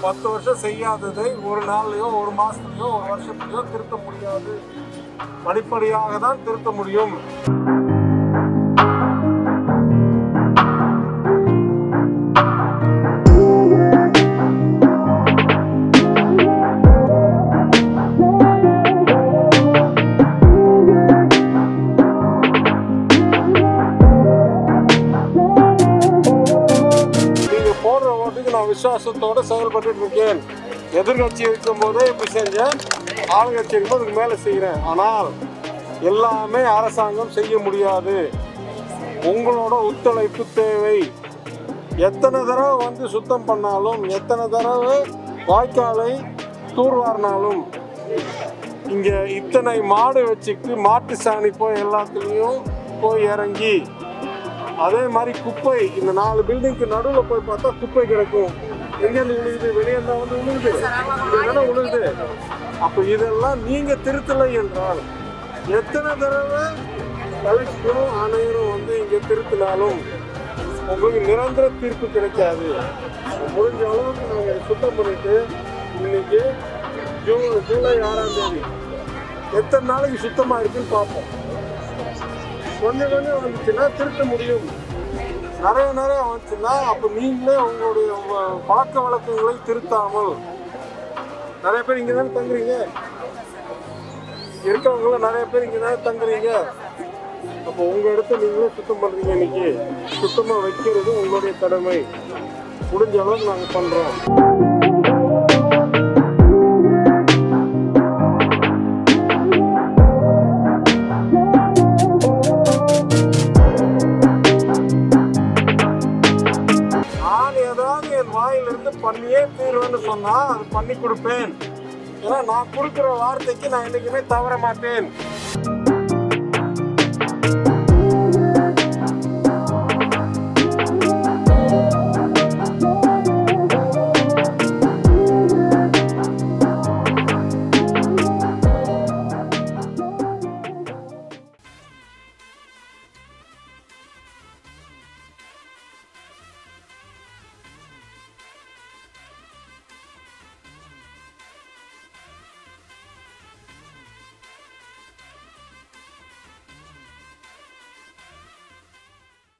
பத்து வருஷம் செய்யாததை ஒரு நாள்லயோ ஒரு மாசத்துலயோ ஒரு வருஷத்துலயோ திருத்த முடியாது படிப்படியாக தான் திருத்த முடியும் நீங்க போடுற ஓட்டுக்கு நான் விசுவாசத்தோட செயல்பட்டு இருக்கேன் எதிர்கட்சி இருக்கும் போதே இப்படி செஞ்சேன் ஆளுங்கட்சி இருக்கும்போது இதுக்கு மேலே செய்கிறேன் ஆனால் எல்லாமே அரசாங்கம் செய்ய முடியாது உங்களோட ஒத்துழைப்பு தேவை எத்தனை தடவை வந்து சுத்தம் பண்ணாலும் எத்தனை தடவை வாய்க்காலை தூர்வாரினாலும் இங்கே இத்தனை மாடு வச்சுக்கிட்டு மாட்டு சாணி போய் எல்லாத்துலேயும் போய் இறங்கி அதே மாதிரி குப்பை இந்த நாலு பில்டிங்க்கு நடுவில் போய் பார்த்தா குப்பை கிடக்கும் எங்கேருந்து விழுகுது வெளியே இருந்தா வந்து விழுகுது இங்கே விழுகுது அப்போ இதெல்லாம் நீங்க திருத்தலை என்றால் எத்தனை தடவை கலெக்டரும் ஆணையரும் வந்து இங்க திருத்தினாலும் உங்களுக்கு நிரந்தர தீர்ப்பு கிடைக்காது முடிஞ்ச அளவுக்கு நாங்கள் சுத்தம் பண்ணிட்டு இன்னைக்கு ஜூன் ஜூலை ஆறாம் தேதி எத்தனை நாளைக்கு சுத்தமா இருக்குன்னு பார்ப்போம் கொஞ்சம் கொஞ்சம் வந்துச்சுன்னா திருத்த முடியும் நிறைய நிறைய வந்துச்சுன்னா அப்போ நீங்களே உங்களுடைய உங்க பழக்க வழக்கங்களை திருத்தாமல் நிறைய பேர் இங்கே தானே தங்குறீங்க இருக்கவங்கள நிறைய பேர் இங்கே தானே தங்குறீங்க அப்போ உங்கள் இடத்த நீங்களே சுத்தம் பண்ணுறீங்க இன்னைக்கு சுத்தமாக வைக்கிறது உங்களுடைய கடமை முடிஞ்ச அளவுக்கு நாங்கள் பண்ணுறோம் நான் ஏதாவது என் வாயிலிருந்து பண்ணியே தீர்வேன்னு சொன்னா அது பண்ணி கொடுப்பேன் ஏன்னா நான் கொடுக்குற வார்த்தைக்கு நான் என்னைக்குமே தவற மாட்டேன்